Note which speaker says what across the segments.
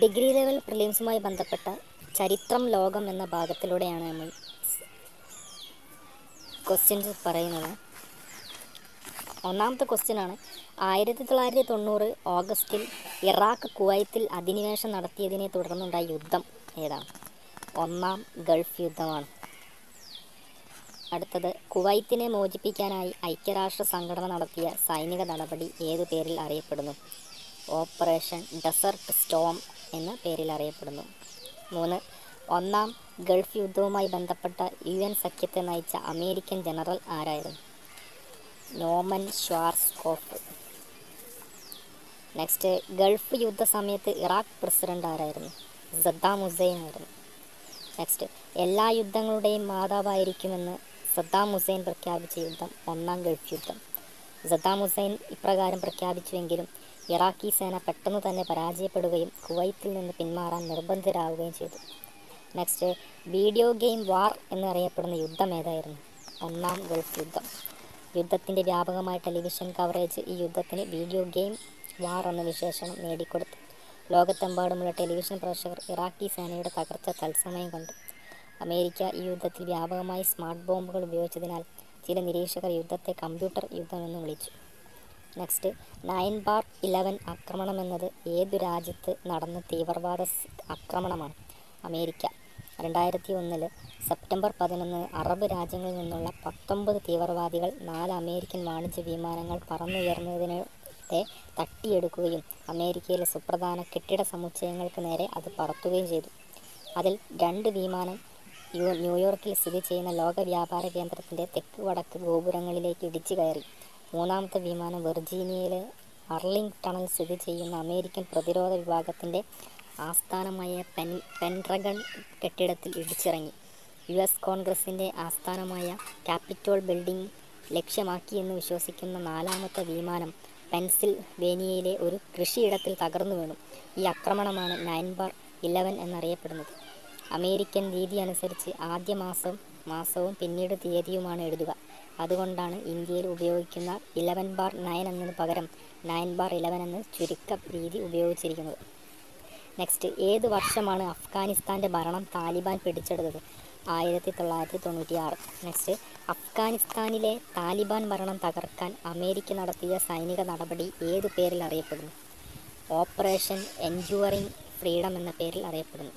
Speaker 1: degree level പ്രിലിംസുമായി ബന്ധപ്പെട്ട ചരിത്രം ലോകം എന്ന ഭാഗത്തിലൂടെയാണ് നമ്മൾ ക്വസ്റ്റ്യൻസ് പറയുന്നത് ഒന്നാമത്തെ ക്വസ്റ്റ്യൻ ആണ് ആയിരത്തി തൊള്ളായിരത്തി തൊണ്ണൂറ് ഓഗസ്റ്റിൽ ഇറാഖ് കുവൈത്തിൽ അധിനിവേശം നടത്തിയതിനെ തുടർന്നുണ്ടായ യുദ്ധം ഏതാണ് ഒന്നാം ഗൾഫ് യുദ്ധമാണ് അടുത്തത് കുവൈത്തിനെ മോചിപ്പിക്കാനായി ഐക്യരാഷ്ട്ര സംഘടന നടത്തിയ സൈനിക നടപടി ഏതു പേരിൽ അറിയപ്പെടുന്നു ഓപ്പറേഷൻ ഡെസർട്ട് സ്റ്റോം എന്ന പേരിൽ അറിയപ്പെടുന്നു മൂന്ന് ഒന്നാം ഗൾഫ് യുദ്ധവുമായി ബന്ധപ്പെട്ട യു എൻ സഖ്യത്തെ നയിച്ച അമേരിക്കൻ ജനറൽ ആരായിരുന്നു നോമൻ ഷ്വാർസ്കോഫ് നെക്സ്റ്റ് ഗൾഫ് യുദ്ധ സമയത്ത് ഇറാഖ് പ്രസിഡന്റ് ആരായിരുന്നു സദ്ദാം ഹുസൈൻ ആയിരുന്നു നെക്സ്റ്റ് എല്ലാ യുദ്ധങ്ങളുടെയും മാതാവായിരിക്കുമെന്ന് സദ്ദാം ഹുസൈൻ പ്രഖ്യാപിച്ച യുദ്ധം ഒന്നാം ഗൾഫ് യുദ്ധം സദ്ദാം ഹുസൈൻ ഇപ്രകാരം പ്രഖ്യാപിച്ചുവെങ്കിലും ഇറാഖി സേന പെട്ടെന്ന് തന്നെ പരാജയപ്പെടുകയും കുവൈത്തിൽ നിന്ന് പിന്മാറാൻ നിർബന്ധിതരാവുകയും ചെയ്തു നെക്സ്റ്റ് വീഡിയോ ഗെയിം വാർ എന്നറിയപ്പെടുന്ന യുദ്ധം ഏതായിരുന്നു ഒന്നാം ഗൾഫ് യുദ്ധം യുദ്ധത്തിൻ്റെ വ്യാപകമായ ടെലിവിഷൻ കവറേജ് ഈ യുദ്ധത്തിന് വീഡിയോ ഗെയിം വാർ എന്ന വിശേഷണം നേടിക്കൊടുത്തു ലോകത്തെമ്പാടുമുള്ള ടെലിവിഷൻ പ്രേക്ഷകർ ഇറാഖി സേനയുടെ തകർച്ച തത്സമയം കണ്ടു അമേരിക്ക ഈ യുദ്ധത്തിൽ വ്യാപകമായി സ്മാർട്ട് ബോംബുകൾ ഉപയോഗിച്ചതിനാൽ ചില നിരീക്ഷകർ യുദ്ധത്തെ കമ്പ്യൂട്ടർ യുദ്ധം എന്ന് വിളിച്ചു നെക്സ്റ്റ് നയൻ ബാർ ഇലവൻ ആക്രമണം എന്നത് ഏതു രാജ്യത്ത് നടന്ന തീവ്രവാദ സ് ആക്രമണമാണ് അമേരിക്ക രണ്ടായിരത്തി ഒന്നില് സെപ്റ്റംബർ പതിനൊന്ന് അറബ് രാജ്യങ്ങളിൽ നിന്നുള്ള പത്തൊമ്പത് തീവ്രവാദികൾ നാല് അമേരിക്കൻ വാണിജ്യ വിമാനങ്ങൾ പറന്നുയർന്നതിനിടെ തട്ടിയെടുക്കുകയും അമേരിക്കയിലെ സുപ്രധാന കെട്ടിട സമുച്ചയങ്ങൾക്ക് നേരെ അത് പറത്തുകയും ചെയ്തു അതിൽ രണ്ട് വിമാനം യു ന്യൂയോർക്കിൽ സ്ഥിതി ചെയ്യുന്ന ലോക വ്യാപാര കേന്ദ്രത്തിൻ്റെ തെക്ക് വടക്ക് ഗോപുരങ്ങളിലേക്ക് ഇടിച്ചു കയറി മൂന്നാമത്തെ വിമാനം വെർജീനിയയിലെ അർലിംഗ്ടണിൽ സ്ഥിതി ചെയ്യുന്ന അമേരിക്കൻ പ്രതിരോധ വിഭാഗത്തിൻ്റെ ആസ്ഥാനമായ പെൻ പെൻട്രഗൺ കെട്ടിടത്തിൽ ഇടിച്ചിറങ്ങി യു എസ് കോൺഗ്രസിൻ്റെ ആസ്ഥാനമായ ക്യാപിറ്റോൾ ബിൽഡിംഗ് ലക്ഷ്യമാക്കിയെന്ന് വിശ്വസിക്കുന്ന നാലാമത്തെ വിമാനം പെൻസിൽവേനിയയിലെ ഒരു കൃഷിയിടത്തിൽ തകർന്നു വീണു ഈ ആക്രമണമാണ് നയൻ ബാർ ഇലവൻ എന്നറിയപ്പെടുന്നത് അമേരിക്കൻ രീതി അനുസരിച്ച് ആദ്യ മാസം മാസവും പിന്നീട് തീയതിയുമാണ് എഴുതുക അതുകൊണ്ടാണ് ഇന്ത്യയിൽ ഉപയോഗിക്കുന്ന ഇലവൻ ബാർ നയൻ എന്നതിന് പകരം നയൻ ബാർ ഇലവൻ എന്ന് ചുരുക്ക രീതി ഉപയോഗിച്ചിരിക്കുന്നത് നെക്സ്റ്റ് ഏത് വർഷമാണ് അഫ്ഗാനിസ്ഥാൻ്റെ ഭരണം താലിബാൻ പിടിച്ചെടുത്തത് ആയിരത്തി തൊള്ളായിരത്തി തൊണ്ണൂറ്റി ആറ് നെക്സ്റ്റ് അഫ്ഗാനിസ്ഥാനിലെ താലിബാൻ ഭരണം തകർക്കാൻ അമേരിക്ക നടത്തിയ സൈനിക നടപടി ഏതു പേരിൽ അറിയപ്പെടുന്നു ഓപ്പറേഷൻ എൻജുവറിംഗ് ഫ്രീഡം എന്ന പേരിൽ അറിയപ്പെടുന്നു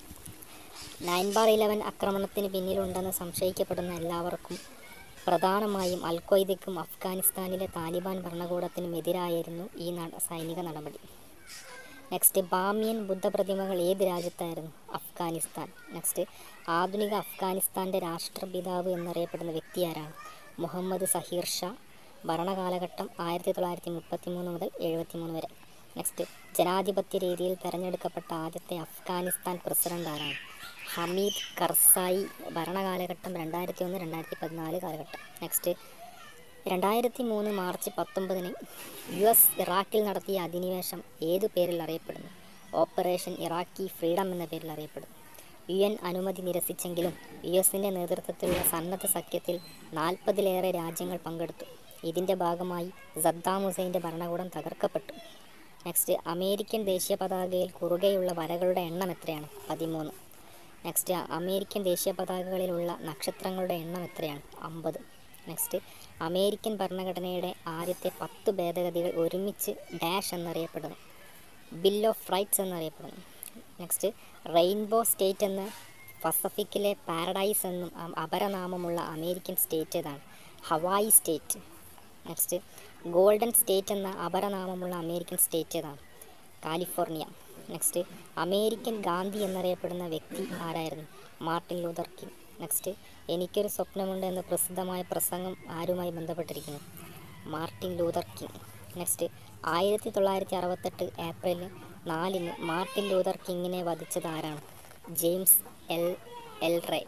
Speaker 1: നയൻ ബാർ ഇലവൻ ആക്രമണത്തിന് പിന്നിലുണ്ടെന്ന് സംശയിക്കപ്പെടുന്ന എല്ലാവർക്കും പ്രധാനമായും അൽ ഖ്വയ്ദയ്ക്കും അഫ്ഗാനിസ്ഥാനിലെ താലിബാൻ ഭരണകൂടത്തിനും എതിരായിരുന്നു ഈ നട സൈനിക നടപടി നെക്സ്റ്റ് ബാമിയൻ ബുദ്ധപ്രതിമകൾ ഏത് രാജ്യത്തായിരുന്നു അഫ്ഗാനിസ്ഥാൻ നെക്സ്റ്റ് ആധുനിക അഫ്ഗാനിസ്ഥാൻ്റെ രാഷ്ട്രപിതാവ് എന്നറിയപ്പെടുന്ന വ്യക്തി ആരാണ് മുഹമ്മദ് സഹീർ ഷാ ഭരണകാലഘട്ടം ആയിരത്തി തൊള്ളായിരത്തി മുപ്പത്തി മൂന്ന് മുതൽ എഴുപത്തി മൂന്ന് വരെ നെക്സ്റ്റ് ജനാധിപത്യ രീതിയിൽ തെരഞ്ഞെടുക്കപ്പെട്ട ആദ്യത്തെ അഫ്ഗാനിസ്ഥാൻ പ്രസിഡന്റ് ആരാണ് ഹമീദ് കർസായി ഭരണകാലഘട്ടം രണ്ടായിരത്തി ഒന്ന് രണ്ടായിരത്തി പതിനാല് കാലഘട്ടം നെക്സ്റ്റ് രണ്ടായിരത്തി മൂന്ന് മാർച്ച് പത്തൊമ്പതിന് യു എസ് ഇറാഖിൽ നടത്തിയ അധിനിവേശം ഏതു പേരിൽ അറിയപ്പെടുന്നു ഓപ്പറേഷൻ ഇറാഖി ഫ്രീഡം എന്ന പേരിൽ അറിയപ്പെടുന്നു യു എൻ അനുമതി നിരസിച്ചെങ്കിലും യു എസിൻ്റെ നേതൃത്വത്തിലുള്ള സന്നദ്ധ സഖ്യത്തിൽ നാൽപ്പതിലേറെ രാജ്യങ്ങൾ പങ്കെടുത്തു ഇതിൻ്റെ ഭാഗമായി സദ്ദാം ഹുസൈൻ്റെ ഭരണകൂടം തകർക്കപ്പെട്ടു നെക്സ്റ്റ് അമേരിക്കൻ ദേശീയ പതാകയിൽ കുറുകെയുള്ള വരകളുടെ എണ്ണം എത്രയാണ് പതിമൂന്ന് നെക്സ്റ്റ് അമേരിക്കൻ ദേശീയ പതാകകളിലുള്ള നക്ഷത്രങ്ങളുടെ എണ്ണം എത്രയാണ് അമ്പത് നെക്സ്റ്റ് അമേരിക്കൻ ഭരണഘടനയുടെ ആദ്യത്തെ പത്ത് ഭേദഗതികൾ ഒരുമിച്ച് ഡാഷ് എന്നറിയപ്പെടുന്നു ബിൽ ഓഫ് റൈറ്റ്സ് എന്നറിയപ്പെടുന്നു നെക്സ്റ്റ് റെയിൻബോ സ്റ്റേറ്റ് എന്ന പസഫിക്കിലെ പാരഡൈസ് എന്നും അ- അപരനാമമുള്ള അമേരിക്കൻ സ്റ്റേറ്റ് ഏതാണ് Hawaii state next golden state എന്ന അപരനാമമുള്ള അമേരിക്കൻ സ്റ്റേറ്റ് ഏതാണ് കാലിഫോർണിയ നെക്സ്റ്റ് അമേരിക്കൻ ഗാന്ധി എന്നറിയപ്പെടുന്ന വ്യക്തി ആരായിരുന്നു മാർട്ടിൻ ലൂതർ കിങ് നെക്സ്റ്റ് എനിക്കൊരു സ്വപ്നമുണ്ട് എന്ന പ്രസിദ്ധമായ പ്രസംഗം ആരുമായി ബന്ധപ്പെട്ടിരിക്കുന്നു മാർട്ടിൻ ലൂതർ കിങ് നെക്സ്റ്റ് ആയിരത്തി തൊള്ളായിരത്തി അറുപത്തെട്ട് ഏപ്രിൽ നാലിന് മാർട്ടിൻ ലൂതർ കിങ്ങിനെ വധിച്ചത് ആരാണ് ജെയിംസ് എൽ എൽ റേ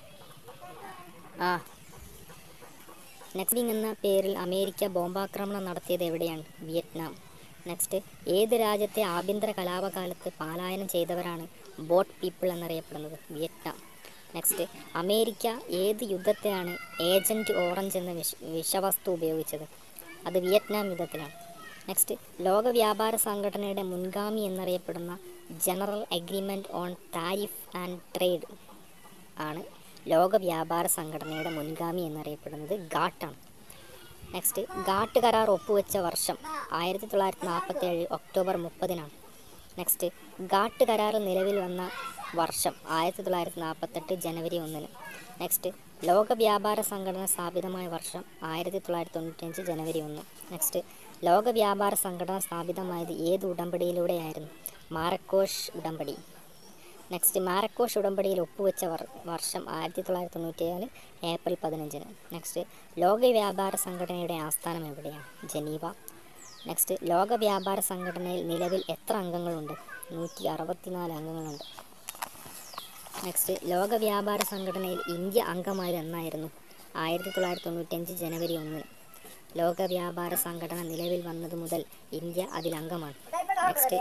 Speaker 1: ആ നെക്സ്റ്റ് എന്ന പേരിൽ അമേരിക്ക ബോംബാക്രമണം നടത്തിയത് എവിടെയാണ് വിയറ്റ്നാം നെക്സ്റ്റ് ഏത് രാജ്യത്തെ ആഭ്യന്തര കലാപകാലത്ത് പലായനം ചെയ്തവരാണ് ബോട്ട് പീപ്പിൾ എന്നറിയപ്പെടുന്നത് വിയറ്റ്നാം നെക്സ്റ്റ് അമേരിക്ക ഏത് യുദ്ധത്തിലാണ് ഏജൻറ്റ് ഓറഞ്ച് എന്ന വിഷ വിഷവസ്തു ഉപയോഗിച്ചത് അത് വിയറ്റ്നാം യുദ്ധത്തിലാണ് നെക്സ്റ്റ് ലോക വ്യാപാര സംഘടനയുടെ മുൻഗാമി എന്നറിയപ്പെടുന്ന General Agreement on Tariff and Trade ആണ് ലോക വ്യാപാര സംഘടനയുടെ മുൻഗാമി എന്നറിയപ്പെടുന്നത് ഗാട്ടാണ് നെക്സ്റ്റ് ഗാട്ട് കരാർ ഒപ്പുവെച്ച വർഷം ആയിരത്തി തൊള്ളായിരത്തി നാൽപ്പത്തേഴ് ഒക്ടോബർ മുപ്പതിനാണ് നെക്സ്റ്റ് ഗാട്ട് കരാർ നിലവിൽ വന്ന വർഷം ആയിരത്തി തൊള്ളായിരത്തി നാൽപ്പത്തെട്ട് ജനുവരി ഒന്നിന് നെക്സ്റ്റ് ലോക വ്യാപാര സംഘടന സ്ഥാപിതമായ വർഷം ആയിരത്തി തൊള്ളായിരത്തി തൊണ്ണൂറ്റഞ്ച് ജനുവരി ഒന്ന് നെക്സ്റ്റ് ലോക വ്യാപാര സംഘടന സ്ഥാപിതമായത് ഏത് ഉടമ്പടിയിലൂടെയായിരുന്നു മാരക്കോഷ് ഉടമ്പടി നെക്സ്റ്റ് മാരക്കോഷ് ഉടമ്പടിയിൽ ഒപ്പുവെച്ച വർ വർഷം ആയിരത്തി തൊള്ളായിരത്തി തൊണ്ണൂറ്റിയേഴ് ഏപ്രിൽ പതിനഞ്ചിന് നെക്സ്റ്റ് ലോക വ്യാപാര സംഘടനയുടെ ആസ്ഥാനം എവിടെയാണ് ജനീവ നെക്സ്റ്റ് ലോക വ്യാപാര സംഘടനയിൽ നിലവിൽ എത്ര അംഗങ്ങളുണ്ട് നൂറ്റി അറുപത്തിനാല് അംഗങ്ങളുണ്ട് നെക്സ്റ്റ് ലോക വ്യാപാര സംഘടനയിൽ ഇന്ത്യ അംഗമായത് എന്നായിരുന്നു ആയിരത്തി തൊള്ളായിരത്തി തൊണ്ണൂറ്റഞ്ച് ജനുവരി ഒന്നിന് ലോക വ്യാപാര സംഘടന നിലവിൽ വന്നത് മുതൽ ഇന്ത്യ അതിൽ അംഗമാണ് നെക്സ്റ്റ്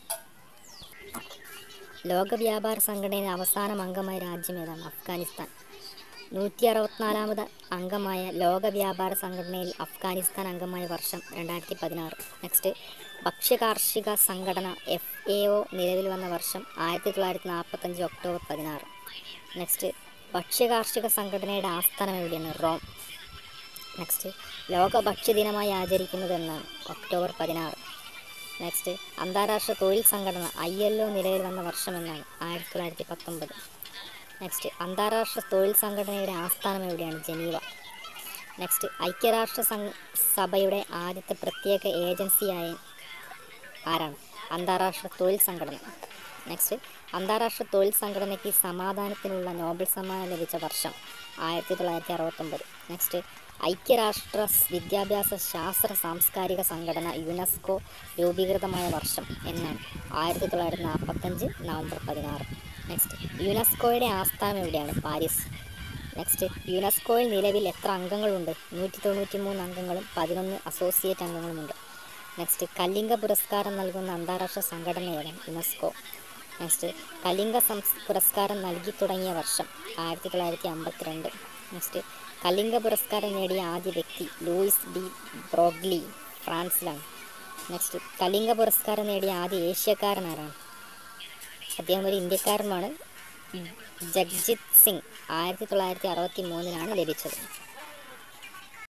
Speaker 1: ലോക വ്യാപാര സംഘടനയിൽ അവസാനം അംഗമായ രാജ്യം ഏതാണ് അഫ്ഗാനിസ്ഥാൻ നൂറ്റി അറുപത്തിനാലാമത് അംഗമായ ലോക വ്യാപാര സംഘടനയിൽ അഫ്ഗാനിസ്ഥാൻ അംഗമായ വർഷം രണ്ടായിരത്തി പതിനാറ് നെക്സ്റ്റ് ഭക്ഷ്യകാർഷിക സംഘടന എഫ് എ ഒ നിലവിൽ വന്ന വർഷം ആയിരത്തി തൊള്ളായിരത്തി നാൽപ്പത്തഞ്ച് ഒക്ടോബർ പതിനാറ് നെക്സ്റ്റ് ഭക്ഷ്യകാർഷിക സംഘടനയുടെ ആസ്ഥാനം എവിടെയാണ് റോം നെക്സ്റ്റ് ലോക ഭക്ഷ്യദിനമായി ആചരിക്കുന്നത് എന്നാണ് ഒക്ടോബർ പതിനാറ് നെക്സ്റ്റ് അന്താരാഷ്ട്ര തൊഴിൽ സംഘടന ഐ എൽ ഒ നിലവിൽ വന്ന വർഷം എന്നാണ് ആയിരത്തി തൊള്ളായിരത്തി പത്തൊമ്പത് നെക്സ്റ്റ് അന്താരാഷ്ട്ര തൊഴിൽ സംഘടനയുടെ ആസ്ഥാനം എവിടെയാണ് ജനീവ നെക്സ്റ്റ് ഐക്യരാഷ്ട്ര സം- സഭയുടെ ആദ്യത്തെ പ്രത്യേക ഏജൻസിയായ ആരാണ് അന്താരാഷ്ട്ര തൊഴിൽ സംഘടന നെക്സ്റ്റ് അന്താരാഷ്ട്ര തൊഴിൽ സംഘടനയ്ക്ക് സമാധാനത്തിനുള്ള നോബൽ സമ്മാനം ലഭിച്ച വർഷം ആയിരത്തി തൊള്ളായിരത്തി അറുപത്തൊമ്പത് നെക്സ്റ്റ് ഐക്യരാഷ്ട്ര വിദ്യാഭ്യാസ ശാസ്ത്ര സാംസ്കാരിക സംഘടന യുനെസ്കോ രൂപീകൃതമായ വർഷം എന്നാണ് ആയിരത്തി തൊള്ളായിരത്തി നാൽപ്പത്തഞ്ച് നവംബർ പതിനാറ് നെക്സ്റ്റ് യുനെസ്കോയുടെ ആസ്ഥാനം എവിടെയാണ് പാരീസ് നെക്സ്റ്റ് യുനെസ്കോയിൽ നിലവിൽ എത്ര അംഗങ്ങളുണ്ട് നൂറ്റി തൊണ്ണൂറ്റി മൂന്ന് അംഗങ്ങളും പതിനൊന്ന് അസോസിയേറ്റ് അംഗങ്ങളുമുണ്ട് നെക്സ്റ്റ് കലിംഗ പുരസ്കാരം നൽകുന്ന അന്താരാഷ്ട്ര സംഘടനയാണ് യുനെസ്കോ നെക്സ്റ്റ് കലിംഗ സംസ് പുരസ്കാരം നൽകി തുടങ്ങിയ വർഷം ആയിരത്തി തൊള്ളായിരത്തി അമ്പത്തിരണ്ട് നെക്സ്റ്റ് കലിംഗ പുരസ്കാരം നേടിയ ആദ്യ വ്യക്തി ലൂയിസ് ഡി ബ്രോഗ്ലി ഫ്രാൻസിലാണ് നെക്സ്റ്റ് കലിംഗ പുരസ്കാരം നേടിയ ആദ്യ ഏഷ്യക്കാരൻ ആരാണ് അദ്ദേഹം ഒരു ഇന്ത്യക്കാരനുമാണ് ജഗ്ജിത് സിംഗ് ആയിരത്തി തൊള്ളായിരത്തി അറുപത്തി മൂന്നിലാണ് ലഭിച്ചത്